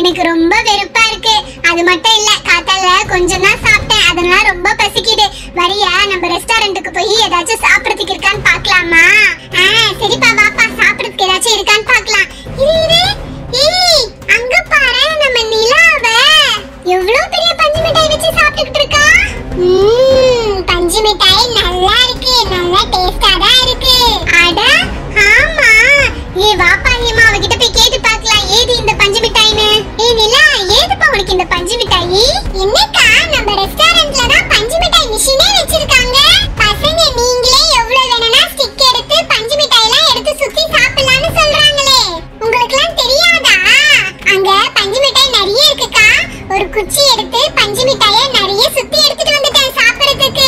எனக்கு ரொம்ப வெறுப்பா இருக்கு அது மட்டும் இல்ல காத்தால கொஞ்சம் தான் சாப்பிட்டேன் அதனால ரொம்ப பசிக்குது வரியா நம்ம ரெஸ்டாரண்ட்டுக்கு போய் ஏதாச்சும் சாப்பிடறதுக்கு இருக்கான்னு பார்க்கலாமா ஆ சரிப்பா வாப்பா சாப்பிடறதுக்கு ஏதாச்சும் இருக்கான்னு பார்க்கலாம் இரு இரு ஏய் அங்க பாரு நம்ம நிலாவ எவ்வளவு பெரிய பஞ்சு மிட்டாய் வச்சு சாப்பிட்டுக்கிட்டு இருக்கா ம்ம், பஞ்சு மிட்டாய் நல்லா இருக்கு நல்லா டேஸ்டா தான் இருக்கு அட ஆமா ஏ வாப்பா ஹேமா அவகிட்ட போய் கேட்டு பார்க்கலாம் ஏது இந்த பஞ்சு மிட்டாய்னு ஏ நிலா ஏதுப்பா உனக்கு இந்த பஞ்சு மிட்டாய் என்னக்கா நம்ம ரெஸ்டாரண்ட்ல தான் பஞ்சு மிட்டாய் மிஷினே வச்சிருக்காங்க பசங்க நீங்களே எவ்வளவு வேணும்னா ஸ்டிக் எடுத்து பஞ்சு மிட்டாய் எல்லாம் எடுத்து சுத்தி சாப்பிடலாம்னு சொல்றாங்களே உங்களுக்குலாம் தெரியாதா அங்க பஞ்சு மிட்டாய் நிறைய இருக்குக்கா ஒரு குச்சி எடுத்து பஞ்சு மிட்டாய நிறைய சுத்தி எடுத்துட்டு வந்துட்டேன் சாப்பிடுறதுக்கு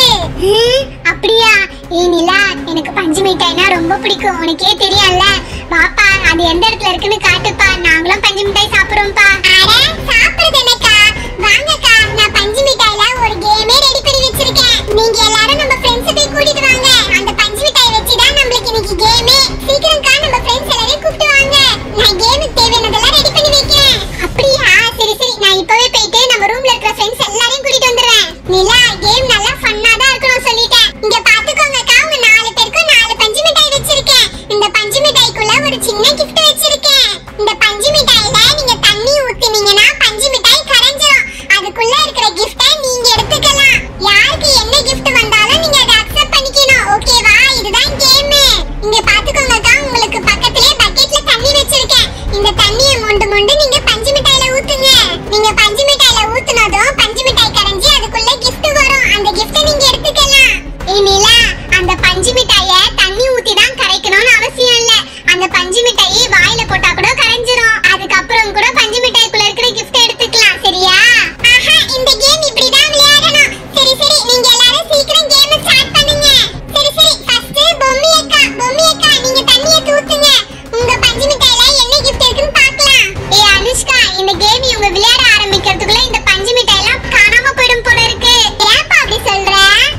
அப்படியா ஏ நிலா எனக்கு பஞ்சு மிட்டாய்னா ரொம்ப பிடிக்கும் உனக்கே தெரியும்ல வாப்பா அது எந்த இடத்துல இருக்குன்னு காட்டுப்பா நாங்களும் பஞ்சு மிட்டாய் சாப்பிடுறோம்ப்பா அட சாப்பிடுறது என்னக்கா வாங்கக்கா நான் பஞ்சு மிட்டாய்ல ஒரு கேமே ரெடி பண்ணி வச்சிருக்கேன் நீங்க எல்லாரும் நம்ம ஃப்ரெண்ட்ஸ் போய் கூட்டிட்டு வாங்க அந்த பஞ்சு மிட்டாய் வச்சு தான் நம்மளுக்கு இன்னைக்கு கேமே சீக்கிரம்க்கா நம்ம ஃப்ரெண்ட்ஸ் எல்லாரையும் கூப்பிட்டு வாங்க நான் கேமுக்கு தேவையானதெல்லாம் ரெடி பண்ணி வைக்கிறேன் அப்படியா சரி சரி நான் இப்பவே போயிட்டு நம்ம ரூம்ல இருக்கிற ஃப்ரெண்ட்ஸ் எல்லாரையும் கூட்டிட்டு வந்துடுறேன் நிலா கேம் நல்லா ஃபன்னா தான் இருக்கணும் சொல்லிட்டேன் இங்க பாத்துக்கோங்கக்கா உங்க நாலு பேருக்கும் நாலு பஞ்சு மிட்டாய் வச்சிருக்கேன் இந்த பஞ்சு மிட்டாய்க்குள்ள ஒரு சின்ன gift வச்சிருக்கேன் இந்த பஞ்சு மிட்டாயில நீங்க தண்ணி ஊத்தினீங்கன்னா பஞ்சு மிட்டாய் கரைஞ்சிரும் அதுக்குள்ள இருக்கிற கிஃப்ட்டை நீங்க எடுத்துக்கலாம் யாருக்கு என்ன gift வந்தாலும் நீங்க அதை அக்செப்ட் பண்ணிக்கணும் ஓகேவா இதுதான் கேம் இங்க பாத்துக்கோங்கக்கா உங்களுக்கு பக்கத்திலே பக்கெட்ல தண்ணி வச்சிருக்கேன் இந்த தண்ணியை மொண்டு மொண்டு நீங்க பஞ்சு மிட்டாயில ஊத்துங்க நீங்க பஞ்சு மிட்டாயில ஊத்துனதும் பஞ்சு மிட்டாய் கரைஞ்சி அதுக்குள்ள gift வரும் அந்த gift நீங்க எடுத்துக்கலாம் ஏய் நிலா அந்த பஞ்சு மிட்டாய தண்ணி ஊத்தி தான் கரைக்கணும்னு அவசியம் இல்ல அந்த பஞ்சு மிட்டாயை வாயில போட்டா கூட கரைஞ்சிரும் அதுக்கப்புறம் கூட பஞ்சு மிட்டாய்க்குள்ள இருக்கிற gift எடுத்துக்கலாம் சரியா ஆஹா இந்த கேம் இப்படி தான் விளையாடணும் சரி சரி நீங்க எல்லாரும் சீக்கிரம் கேம் ஸ்டார்ட் பண்ணுங்க சரி சரி ஃபர்ஸ்ட் பொம்மி அக்கா பொம்மி அக்கா நீங்க தண்ணியை தூத்துங்க உங்க பஞ்சு மிட்டாயில என்ன gift இருக்குன்னு பார்க்கலாம் ஏய் அனுஷ்கா இந்த கேம் இவங்க விளையாட ஆரம்பிக்கிறதுக்குள்ள இந்த பஞ்சு மிட்டாய் எல்லாம் காணாம போயிடும் போல இருக்கு ஏன்பா அப்படி சொல்ற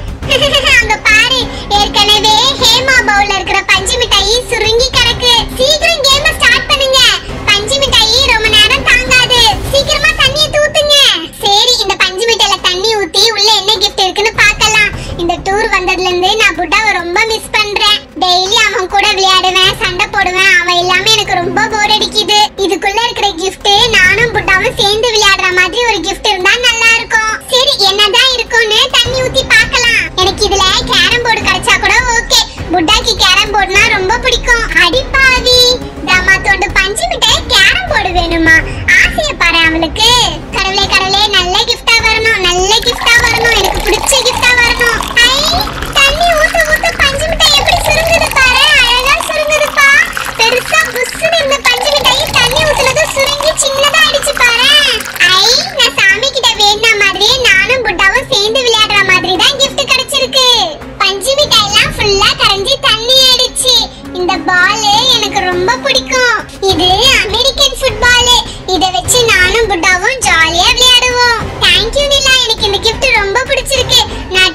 அங்க பாரு ஏற்கனவே ஹேமா பவுல்ல இருக்கிற பஞ்சு மிட்டாய் சுருங்கி கிடக்கு சீக்கிரம் கேம் ஸ்டார்ட் பண்ணுங்க பஞ்சு மிட்டாய் ரொம்ப நேரம் தாங்காது சீக்கிரமா தண்ணியை தூத்துங்க சரி இந்த பஞ்சு மிட்டாயில தண்ணி ஊத்தி உள்ள என்ன gift இருக்குன்னு பார்க்கலாம் இந்த டூர் வந்ததுல இருந்து நான் புட்டாவை ரொம்ப மிஸ் பண்றேன் டெய்லி அவன் கூட விளையாடுவேன் சண்டை போடுவேன் அவன் இல்லாம எனக்கு ரொம்ப போர் அடிக்குது இதுக்குள்ள இருக்கிற gift நானும் புட்டாவும் சேர்ந்து விளையாடுற மாதிரி ஒரு gift இருந்தா நல்லா இருக்கும் சரி என்னதான் இருக்கும்னு தண்ணி ஊத்தி பார்க்கலாம் எனக்கு இதுல கேரம் போர்டு கிடைச்சா கூட ஓகே புட்டாக்கு கேரம் போர்டுனா ரொம்ப பிடிக்கும் அடிப்பாவி தமா தோண்டு பஞ்சு மிட்டாய் கேரம் போர்டு வேணுமா ஆசைய பாரு அவளுக்கு கடவுளே கடவுளே நல்ல கிஃப்டா வரணும் நல்ல கிஃப்டா வரணும் எனக்கு பிடிச்ச கிஃப்டா வரணும் ஐ தண்ணி ஊத்து ஊத்து பஞ்சு மிட்டாய் எப்படி சுருங்குது பாரு அழகா சுருங்குதுப்பா பெருசா புஸ்ஸுன்னு இருந்த பஞ்சு மிட்டாய் தண்ணி ஊத்துனது சுருங்கி சின்னதா ஆயிடுச்சு பாரு ஐ நான் சாமி கிட்ட வேண்டின மாதிரியே நானும் புட்டாவும் சேர்ந்து விளையாடுற மாதிரி தான் gift கிடைச்சிருக்கு பஞ்சு மிட்டாய்லாம் ஃபுல்லா கரைஞ்சி தண்ணி ஆயிடுச்சு இந்த பால் எனக்கு ரொம்ப பிடிக்கும் இது அமெரிக்கன் ஃபுட்பால் இத வச்சு நானும் புட்டாவும் ஜாலியா விளையாடுவோம் தேங்க் யூ நிலா எனக்கு இந்த gift ரொம்ப பிடிச்சிருக்கு நான்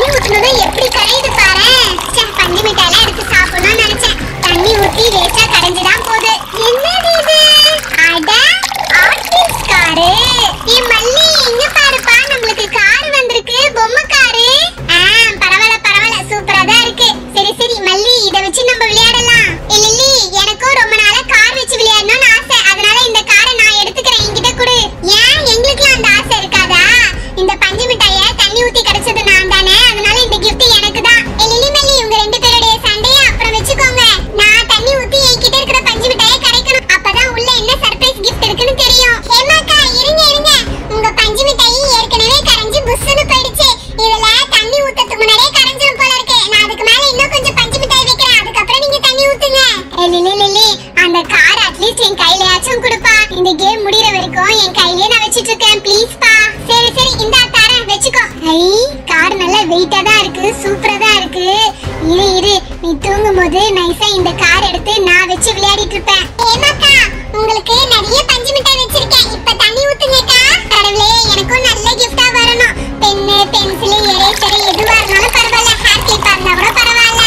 ஊத்துனதும் எப்படி கரையுது பாரு ச்சே, பஞ்சு மிட்டாய்லாம் எடுத்து சாப்பிடணும்னு நினைச்சேன் தண்ணி ஊத்தி வேஸ்டா கரைஞ்சுதான் போகுது என்னது இது அட ஆர்டிஸ்ட் காரு ஏ மல்லி இங்க பாருப்பா நம்மளுக்கு கார் வந்திருக்கு பொம்மை காரு ஆ பரவாயில்ல பரவாயில்ல சூப்பரா தான் இருக்கு சரி சரி மல்லி இத வச்சு நம்ம விளையாடலாம் ஏ லில்லி எனக்கும் ரொம்ப நாளா கார் வச்சு விளையாடணும்னு ஆசை அதனால இந்த காரை நான் எடுத்துக்கிறேன் என்கிட்ட கொடு ஏன் எங்களுக்குலாம் அந்த ஆசை இருக்காதா இந்த பஞ்சு மிட்டாய தண்ணி ஊத்தி கிடைச்சது நான் தானே அதனால இந்த gift எனக்கு தான் ஏ லில்லி மல்லி உங்க ரெண்டு பேருடைய சண்டைய அப்புறம் வச்சுக்கோங்க நான் தண்ணி ஊத்தி என்கிட்ட இருக்கிற பஞ்சு மிட்டாய கிடைக்கணும் அப்பதான் உள்ள என்ன சர்ப்ரைஸ் gift இருக்குன்னு தெரியும் ஹேமாக்கா இருங்க இருங்க உங்க பஞ்சு மிட்டாய் ஏற்கனவே கரைஞ்சு புஸ்ஸுன்னு போயிடுச்சு இதுல தண்ணி ஊத்தறதுக்கு முன்னாடியே கரைஞ்சிரும் போல இருக்கு நான் அதுக்கு மேல இன்னும் கொஞ்சம் பஞ்சு மிட்டாய் வைக்கிறேன் அதுக்கப்புறம் நீங்க தண்ணி ஊத்துங்க ஏ லில்லி லில்லி அந்த கார் அட்லீஸ்ட் என் கையிலயாச்சும் கொடுப்பா இந்த கேம் முடியற வரைக்கும் என் கையிலே நான் வச்சிட்டு இருக்கேன் ப்ளீஸ் பா சரி சரி இந்த தரேன் வெச்சுக்கோ ஐ கார் நல்லா வெயிட்டா தான் இருக்கு சூப்பரா தான் இருக்கு இரு இரு நீ தூங்கும் போது நைஸா இந்த கார் எடுத்து நான் வச்சு விளையாடிட்டு இருப்பேன் ஏமாக்கா உங்களுக்கு நிறைய பஞ்சு மிட்டாய் வச்சிருக்கேன் இப்ப தண்ணி ஊத்துங்கக்கா கடவுளே எனக்கும் நல்ல கிஃப்டா வரணும் பென்னு பென்சில் எரேசர் எதுவா இருந்தாலும் பரவாயில்ல ஹேர் கிளிப்பா இருந்தா கூட பரவாயில்ல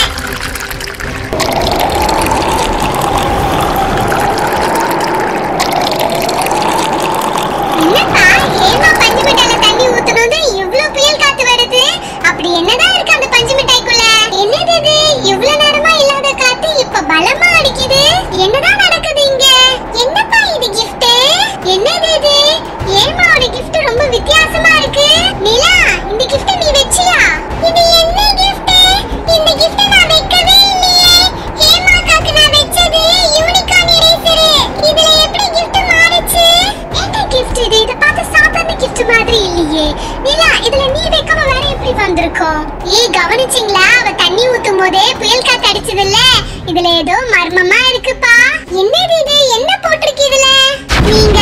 என்னப்பா ஏமா பஞ்சு மிட்டாயில தண்ணி ஊத்துனது இவ்ளோ புயல் காத்து வருது அப்படி என்னதான் இருக்கு அந்த பஞ்சு மிட்டாய்க்குள்ள என்னது இது இவ்ளோ நேரமா இல்லாத காத்து இப்ப பலமா அடிக்குது என்னதான் நடக்குது இங்க என்னப்பா இது gift என்னது இது ஏமாவோட gift ரொம்ப வித்தியாசமா இருக்கு நிலா இந்த gift நீ வெச்சியா இது என்ன gift இந்த gift நான் வைக்கவே இல்லையே ஹேமாக்காக்கு நான் வெச்சது யூனிகார்ன் இரேசர் இதுல எப்படி gift மாறுச்சு என்ன gift இது இத பார்த்து சாதாரண gift மாதிரி இல்லையே நிலா இதுல நீ வைக்காம வேற எப்படி வந்திருக்கோம் ஏய் கவனிச்சிங்களா அவ தண்ணி ஊத்தும் போதே புயல் காத்து அடிச்சதுல்ல இதுல ஏதோ மர்மமா இருக்குப்பா என்னது இது என்ன போட்டிருக்கு இதுல நீங்க